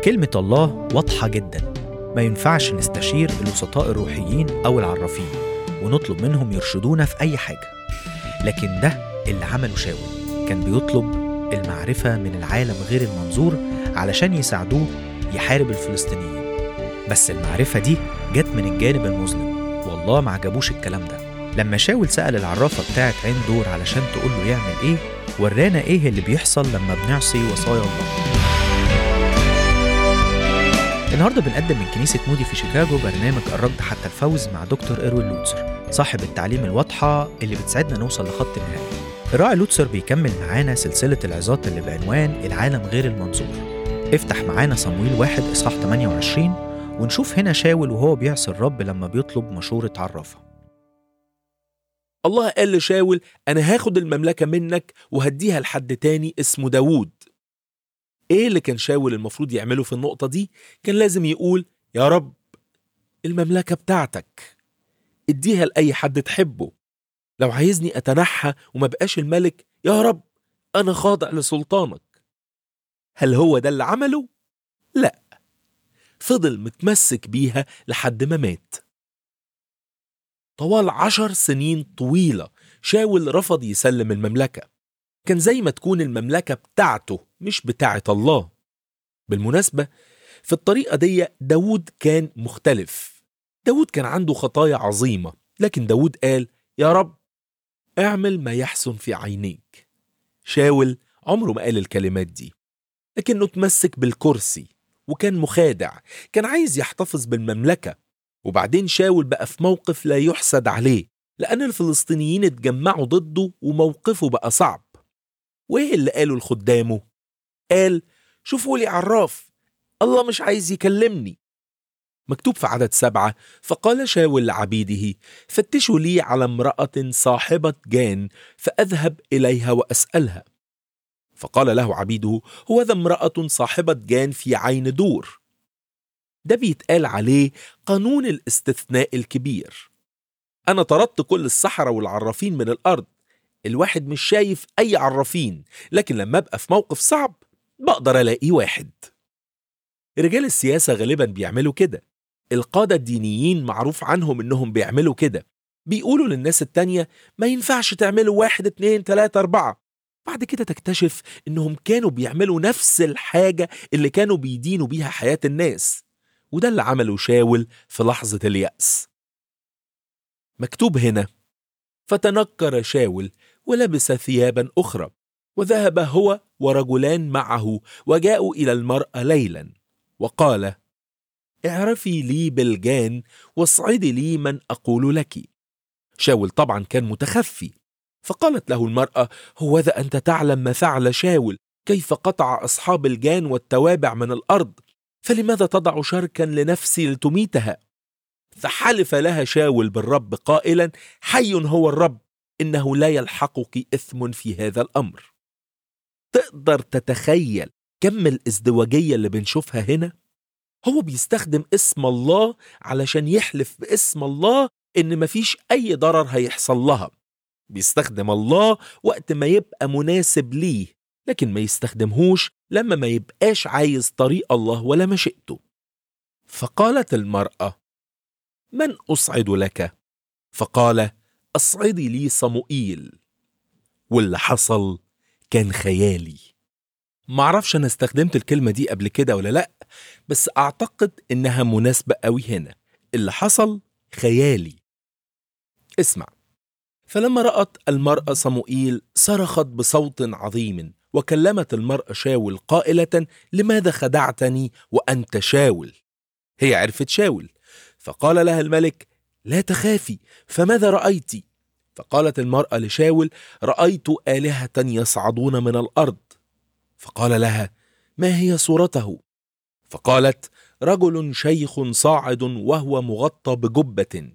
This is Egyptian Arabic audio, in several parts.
كلمة الله واضحة جدا ما ينفعش نستشير الوسطاء الروحيين أو العرافين ونطلب منهم يرشدونا في أي حاجة لكن ده اللي عمله شاول كان بيطلب المعرفة من العالم غير المنظور علشان يساعدوه يحارب الفلسطينيين بس المعرفة دي جت من الجانب المظلم والله ما عجبوش الكلام ده لما شاول سأل العرافة بتاعت عين دور علشان تقول له يعمل ايه ورانا ايه اللي بيحصل لما بنعصي وصايا الله النهارده بنقدم من كنيسة مودي في شيكاغو برنامج الركض حتى الفوز مع دكتور إيروين لوتسر صاحب التعليم الواضحة اللي بتساعدنا نوصل لخط النهاية الراعي لوتسر بيكمل معانا سلسلة العظات اللي بعنوان العالم غير المنظور افتح معانا صمويل واحد إصحاح 28 ونشوف هنا شاول وهو بيعصي الرب لما بيطلب مشورة عرافة الله قال لشاول أنا هاخد المملكة منك وهديها لحد تاني اسمه داوود إيه اللي كان شاول المفروض يعمله في النقطة دي؟ كان لازم يقول يا رب المملكة بتاعتك اديها لأي حد تحبه لو عايزني أتنحى وما بقاش الملك يا رب أنا خاضع لسلطانك هل هو ده اللي عمله؟ لا فضل متمسك بيها لحد ما مات طوال عشر سنين طويلة شاول رفض يسلم المملكة كان زي ما تكون المملكة بتاعته مش بتاعة الله بالمناسبة في الطريقة دي داود كان مختلف داود كان عنده خطايا عظيمة لكن داود قال يا رب اعمل ما يحسن في عينيك شاول عمره ما قال الكلمات دي لكنه تمسك بالكرسي وكان مخادع كان عايز يحتفظ بالمملكة وبعدين شاول بقى في موقف لا يحسد عليه لأن الفلسطينيين اتجمعوا ضده وموقفه بقى صعب وإيه اللي قاله لخدامه؟ قال شوفوا لي عراف الله مش عايز يكلمني مكتوب في عدد سبعة فقال شاول لعبيده فتشوا لي على امرأة صاحبة جان فأذهب إليها وأسألها فقال له عبيده هو ذا امرأة صاحبة جان في عين دور ده بيتقال عليه قانون الاستثناء الكبير أنا طردت كل السحرة والعرافين من الأرض الواحد مش شايف أي عرافين لكن لما أبقى في موقف صعب بقدر ألاقي واحد رجال السياسة غالبا بيعملوا كده القادة الدينيين معروف عنهم إنهم بيعملوا كده بيقولوا للناس التانية ما ينفعش تعملوا واحد اتنين تلاتة أربعة بعد كده تكتشف إنهم كانوا بيعملوا نفس الحاجة اللي كانوا بيدينوا بيها حياة الناس وده اللي عمله شاول في لحظة اليأس مكتوب هنا فتنكر شاول ولبس ثيابا أخرى وذهب هو ورجلان معه وجاءوا إلى المرأة ليلا وقال اعرفي لي بالجان واصعدي لي من أقول لك شاول طبعا كان متخفي فقالت له المرأة هو ذا أنت تعلم ما فعل شاول كيف قطع أصحاب الجان والتوابع من الأرض فلماذا تضع شركا لنفسي لتميتها فحلف لها شاول بالرب قائلا حي هو الرب انه لا يلحقك اثم في هذا الامر تقدر تتخيل كم الازدواجيه اللي بنشوفها هنا هو بيستخدم اسم الله علشان يحلف باسم الله ان مفيش اي ضرر هيحصل لها بيستخدم الله وقت ما يبقى مناسب ليه لكن ما يستخدمهوش لما ما يبقاش عايز طريق الله ولا مشيئته فقالت المرأة من أصعد لك؟ فقال أصعدي لي صموئيل واللي حصل كان خيالي معرفش أنا استخدمت الكلمة دي قبل كده ولا لأ بس أعتقد إنها مناسبة قوي هنا اللي حصل خيالي اسمع فلما رأت المرأة صموئيل صرخت بصوت عظيم وكلمت المرأة شاول قائلة لماذا خدعتني وأنت شاول هي عرفت شاول فقال لها الملك لا تخافي فماذا رأيت فقالت المرأة لشاول رأيت آلهة يصعدون من الأرض فقال لها ما هي صورته فقالت رجل شيخ صاعد وهو مغطى بجبة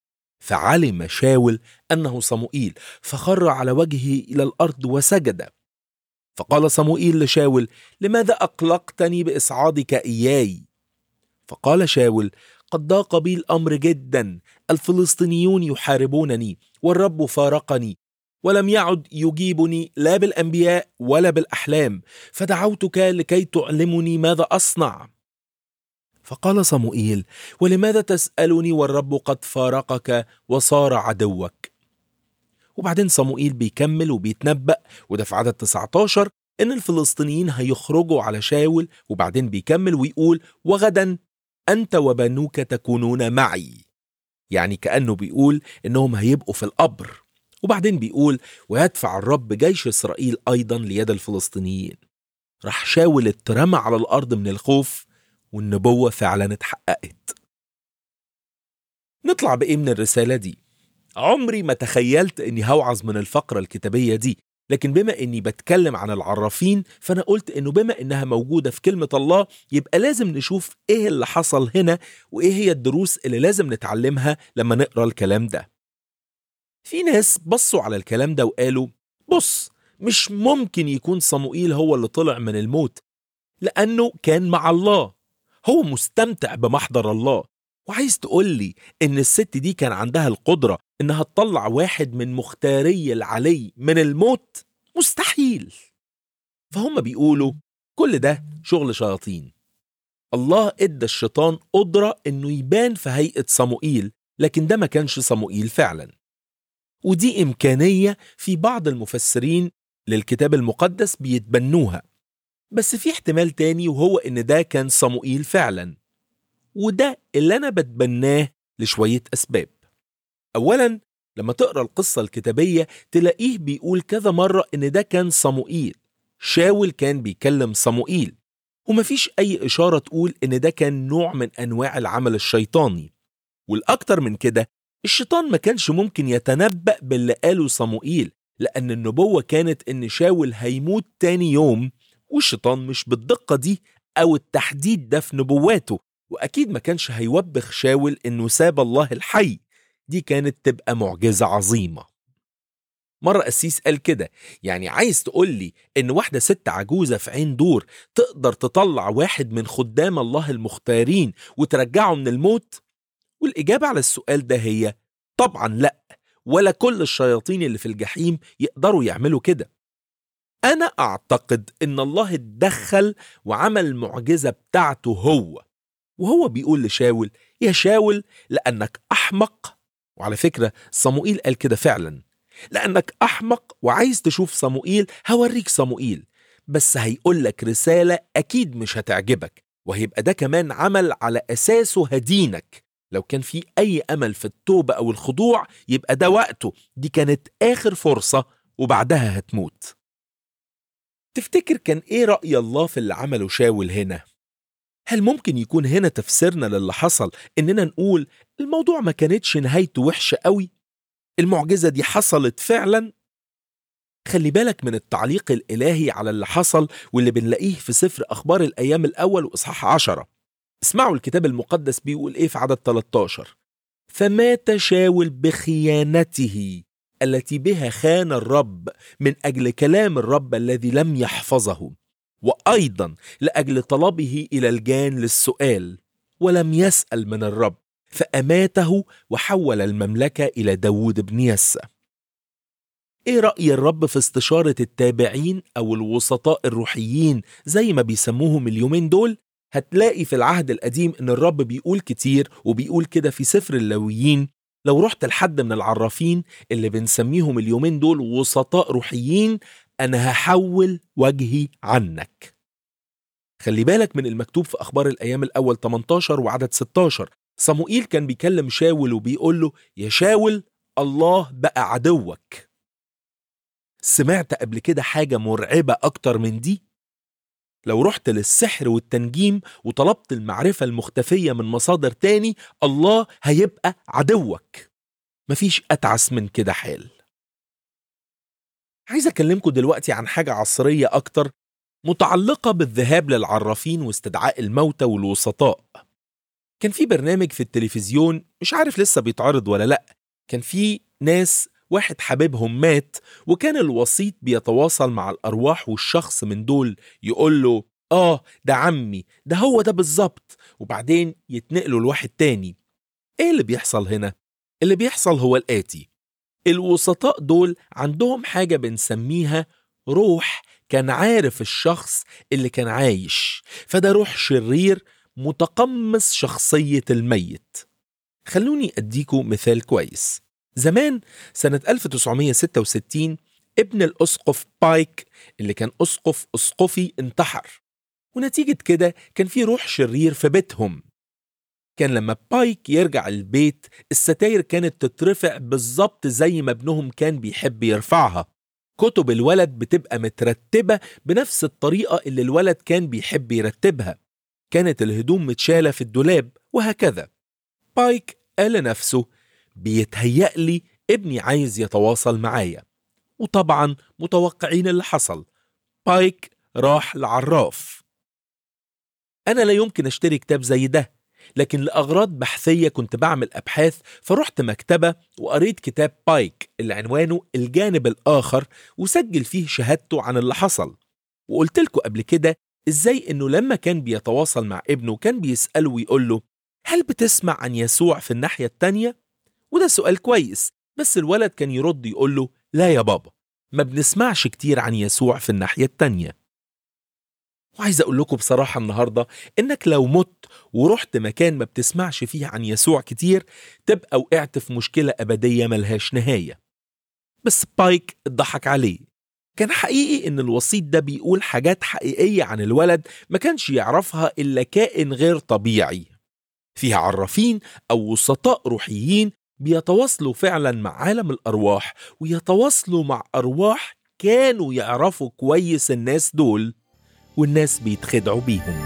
فعلم شاول أنه صموئيل فخر على وجهه إلى الأرض وسجد فقال صموئيل لشاول لماذا أقلقتني بإصعادك إياي فقال شاول قد ضاق بي الأمر جدا الفلسطينيون يحاربونني والرب فارقني ولم يعد يجيبني لا بالأنبياء ولا بالأحلام فدعوتك لكي تعلمني ماذا أصنع فقال صموئيل ولماذا تسألني والرب قد فارقك وصار عدوك وبعدين صموئيل بيكمل وبيتنبأ وده في عدد 19 إن الفلسطينيين هيخرجوا على شاول وبعدين بيكمل ويقول وغدا أنت وبنوك تكونون معي يعني كأنه بيقول إنهم هيبقوا في القبر وبعدين بيقول ويدفع الرب جيش إسرائيل أيضا ليد الفلسطينيين راح شاول اترمى على الأرض من الخوف والنبوة فعلا اتحققت نطلع بإيه من الرسالة دي؟ عمري ما تخيلت إني هوعظ من الفقرة الكتابية دي لكن بما إني بتكلم عن العرافين فأنا قلت إنه بما إنها موجودة في كلمة الله يبقى لازم نشوف إيه اللي حصل هنا وإيه هي الدروس اللي لازم نتعلمها لما نقرأ الكلام ده في ناس بصوا على الكلام ده وقالوا بص مش ممكن يكون صموئيل هو اللي طلع من الموت لأنه كان مع الله هو مستمتع بمحضر الله وعايز تقول لي إن الست دي كان عندها القدرة إنها تطلع واحد من مختاري العلي من الموت مستحيل فهم بيقولوا كل ده شغل شياطين الله ادى الشيطان قدرة إنه يبان في هيئة صموئيل لكن ده ما كانش صموئيل فعلا ودي إمكانية في بعض المفسرين للكتاب المقدس بيتبنوها بس في احتمال تاني وهو إن ده كان صموئيل فعلا وده اللي أنا بتبناه لشوية أسباب أولا لما تقرأ القصة الكتابية تلاقيه بيقول كذا مرة إن ده كان صموئيل شاول كان بيكلم صموئيل ومفيش أي إشارة تقول إن ده كان نوع من أنواع العمل الشيطاني والأكتر من كده الشيطان ما كانش ممكن يتنبأ باللي قاله صموئيل لأن النبوة كانت إن شاول هيموت تاني يوم والشيطان مش بالدقة دي أو التحديد ده في نبواته وأكيد ما كانش هيوبخ شاول إنه ساب الله الحي دي كانت تبقى معجزة عظيمة مرة قسيس قال كده يعني عايز تقول لي إن واحدة ست عجوزة في عين دور تقدر تطلع واحد من خدام الله المختارين وترجعه من الموت؟ والإجابة على السؤال ده هي طبعا لأ ولا كل الشياطين اللي في الجحيم يقدروا يعملوا كده أنا أعتقد إن الله اتدخل وعمل المعجزة بتاعته هو وهو بيقول لشاول يا شاول لأنك أحمق وعلى فكرة صموئيل قال كده فعلا لأنك أحمق وعايز تشوف صموئيل هوريك صموئيل بس هيقول لك رسالة أكيد مش هتعجبك وهيبقى ده كمان عمل على أساسه هدينك لو كان في أي أمل في التوبة أو الخضوع يبقى ده وقته دي كانت آخر فرصة وبعدها هتموت تفتكر كان إيه رأي الله في اللي عمله شاول هنا؟ هل ممكن يكون هنا تفسيرنا للي حصل إننا نقول الموضوع ما كانتش نهايته وحشة قوي؟ المعجزة دي حصلت فعلا؟ خلي بالك من التعليق الإلهي على اللي حصل واللي بنلاقيه في سفر أخبار الأيام الأول وإصحاح عشرة اسمعوا الكتاب المقدس بيقول إيه في عدد 13 فمات شاول بخيانته التي بها خان الرب من أجل كلام الرب الذي لم يحفظه وأيضا لأجل طلبه إلى الجان للسؤال ولم يسأل من الرب فأماته وحول المملكة إلى داود بن يسى إيه رأي الرب في استشارة التابعين أو الوسطاء الروحيين زي ما بيسموهم اليومين دول؟ هتلاقي في العهد القديم إن الرب بيقول كتير وبيقول كده في سفر اللاويين لو رحت لحد من العرافين اللي بنسميهم اليومين دول وسطاء روحيين أنا هحول وجهي عنك خلي بالك من المكتوب في أخبار الأيام الأول 18 وعدد 16 صموئيل كان بيكلم شاول وبيقول له يا شاول الله بقى عدوك سمعت قبل كده حاجة مرعبة أكتر من دي؟ لو رحت للسحر والتنجيم وطلبت المعرفة المختفية من مصادر تاني الله هيبقى عدوك مفيش أتعس من كده حال عايز أكلمكم دلوقتي عن حاجة عصرية أكتر متعلقة بالذهاب للعرافين واستدعاء الموتى والوسطاء كان في برنامج في التلفزيون مش عارف لسه بيتعرض ولا لأ كان في ناس واحد حبيبهم مات وكان الوسيط بيتواصل مع الأرواح والشخص من دول يقول له آه ده عمي ده هو ده بالظبط وبعدين يتنقلوا لواحد تاني إيه اللي بيحصل هنا؟ اللي بيحصل هو الآتي الوسطاء دول عندهم حاجة بنسميها روح كان عارف الشخص اللي كان عايش فده روح شرير متقمص شخصية الميت خلوني أديكم مثال كويس زمان سنة 1966 ابن الأسقف بايك اللي كان أسقف أسقفي انتحر ونتيجة كده كان في روح شرير في بيتهم كان لما بايك يرجع البيت الستاير كانت تترفع بالظبط زي ما ابنهم كان بيحب يرفعها كتب الولد بتبقى مترتبة بنفس الطريقة اللي الولد كان بيحب يرتبها كانت الهدوم متشالة في الدولاب وهكذا بايك قال لنفسه بيتهيألي ابني عايز يتواصل معايا وطبعا متوقعين اللي حصل بايك راح لعراف أنا لا يمكن أشتري كتاب زي ده لكن لأغراض بحثية كنت بعمل أبحاث فرحت مكتبة وقريت كتاب بايك اللي عنوانه الجانب الآخر وسجل فيه شهادته عن اللي حصل وقلت لكم قبل كده إزاي إنه لما كان بيتواصل مع ابنه كان بيسأله ويقول له هل بتسمع عن يسوع في الناحية التانية؟ وده سؤال كويس بس الولد كان يرد يقول له لا يا بابا ما بنسمعش كتير عن يسوع في الناحية التانية وعايز أقول لكم بصراحة النهاردة إنك لو مت ورحت مكان ما بتسمعش فيه عن يسوع كتير تبقى وقعت في مشكلة أبدية ملهاش نهاية بس بايك اتضحك عليه كان حقيقي إن الوسيط ده بيقول حاجات حقيقية عن الولد ما كانش يعرفها إلا كائن غير طبيعي فيها عرافين أو وسطاء روحيين بيتواصلوا فعلا مع عالم الأرواح ويتواصلوا مع أرواح كانوا يعرفوا كويس الناس دول والناس بيتخدعوا بيهم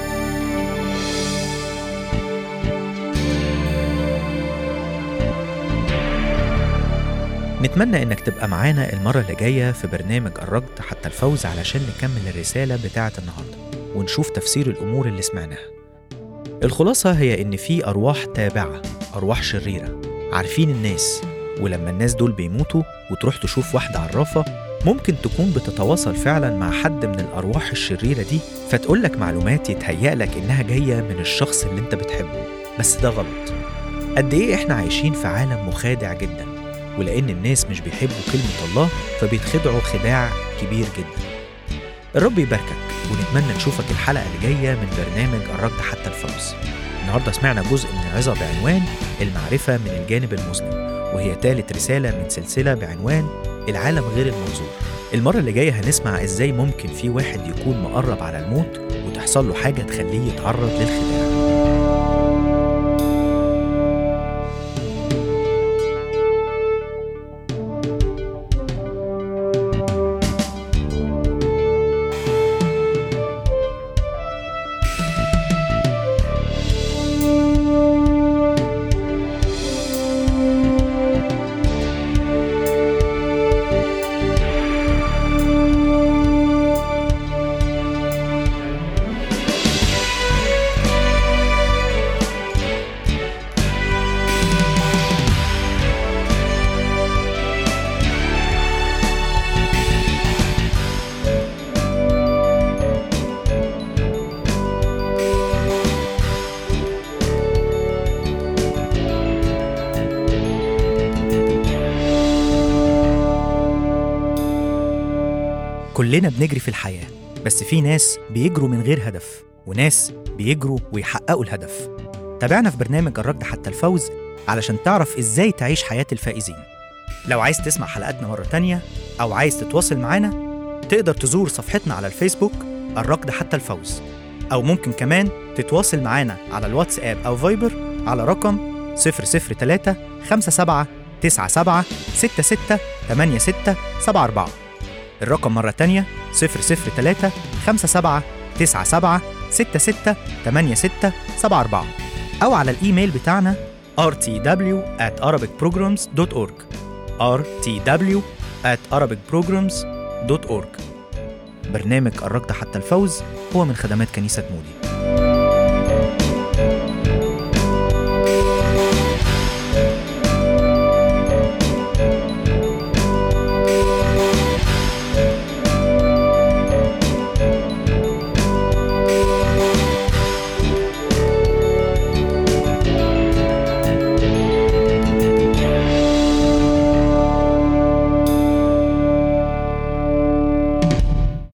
نتمنى إنك تبقى معانا المرة اللي جاية في برنامج الركض حتى الفوز علشان نكمل الرسالة بتاعة النهاردة ونشوف تفسير الأمور اللي سمعناها الخلاصة هي إن في أرواح تابعة أرواح شريرة عارفين الناس ولما الناس دول بيموتوا وتروح تشوف واحدة عرافة ممكن تكون بتتواصل فعلا مع حد من الأرواح الشريرة دي فتقولك معلومات يتهيألك إنها جاية من الشخص اللي أنت بتحبه بس ده غلط قد إيه إحنا عايشين في عالم مخادع جدا ولأن الناس مش بيحبوا كلمة الله فبيتخدعوا خداع كبير جدا الرب يباركك ونتمنى نشوفك الحلقة اللي جاية من برنامج الركض حتى الفوز النهاردة سمعنا جزء من عظة بعنوان المعرفة من الجانب المظلم وهي ثالث رسالة من سلسلة بعنوان العالم غير المنظور المرة اللي جاية هنسمع ازاي ممكن في واحد يكون مقرب على الموت وتحصل له حاجة تخليه يتعرض للخداع كلنا بنجري في الحياة بس في ناس بيجروا من غير هدف وناس بيجروا ويحققوا الهدف تابعنا في برنامج الركض حتى الفوز علشان تعرف ازاي تعيش حياة الفائزين لو عايز تسمع حلقاتنا مرة تانية أو عايز تتواصل معانا تقدر تزور صفحتنا على الفيسبوك الركض حتى الفوز أو ممكن كمان تتواصل معانا على الواتساب أو فايبر على رقم 003 57 97 66 86 74 الرقم مرة تانية 003 57 97 66 86 74 أو على الإيميل بتاعنا rtw at arabicprograms.org rtw at arabicprograms.org برنامج الركض حتى الفوز هو من خدمات كنيسة مودي